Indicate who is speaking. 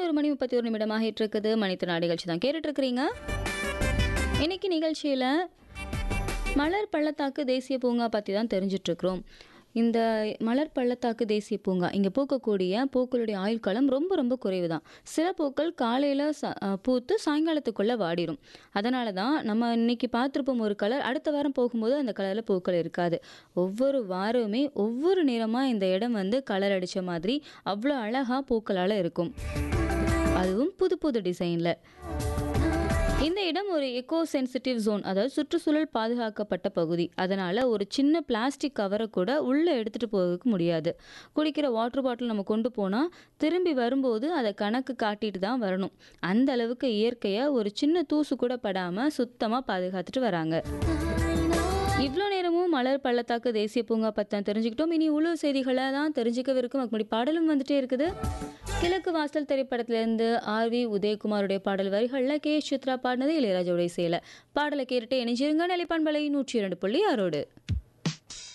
Speaker 1: பதினோரு மணி முப்பத்தி ஒரு நிமிடமாக இருக்குது மணித்திருநாள் நிகழ்ச்சி தான் கேட்டுட்டு இருக்கிறீங்க இன்னைக்கு நிகழ்ச்சியில் மலர் பள்ளத்தாக்கு தேசிய பூங்கா பற்றி தான் தெரிஞ்சிட்டு இருக்கிறோம் இந்த மலர் பள்ளத்தாக்கு தேசிய பூங்கா இங்கே பூக்கக்கூடிய பூக்களுடைய ஆயுள் காலம் ரொம்ப ரொம்ப குறைவு தான் சில பூக்கள் காலையில் ச அஹ் பூத்து சாயங்காலத்துக்குள்ளே வாடிடும் அதனால தான் நம்ம இன்னைக்கு பார்த்துருப்போம் ஒரு கலர் அடுத்த வாரம் போகும்போது அந்த கலரில் பூக்கள் இருக்காது ஒவ்வொரு வாரமுமே ஒவ்வொரு நிறமாக இந்த இடம் வந்து கலர் அடித்த மாதிரி அவ்வளோ அழகாக பூக்களால் இருக்கும் அதுவும் புது புது டிசைனில் இந்த இடம் ஒரு எக்கோ சென்சிட்டிவ் ஜோன் அதாவது சுற்றுச்சூழல் பாதுகாக்கப்பட்ட பகுதி அதனால் ஒரு சின்ன பிளாஸ்டிக் கவரை கூட உள்ளே எடுத்துகிட்டு போகிறதுக்கு முடியாது குடிக்கிற வாட்டர் பாட்டில் நம்ம கொண்டு போனால் திரும்பி வரும்போது அதை கணக்கு காட்டிட்டு தான் வரணும் அந்த அளவுக்கு இயற்கையை ஒரு சின்ன தூசு கூட படாமல் சுத்தமாக பாதுகாத்துட்டு வராங்க இவ்வளோ நேரமும் மலர் பள்ளத்தாக்கு தேசிய பூங்கா பற்றி தெரிஞ்சுக்கிட்டோம் இனி உள்ளூர் செய்திகளை தான் தெரிஞ்சுக்கவிருக்கும் அப்படி பாடலும் வந்துட்டே இருக்குது கிழக்கு வாசல் திரைப்படத்திலேருந்து ஆர் வி உதயகுமாருடைய பாடல் வரிகளில் கே சித்ரா பாடினது இளையராஜாவுடைய சேலை பாடலை கேட்டுட்டு இணைஞ்சிருங்க நிலைப்பான்பலை நூற்றி இரண்டு புள்ளி ஆறோடு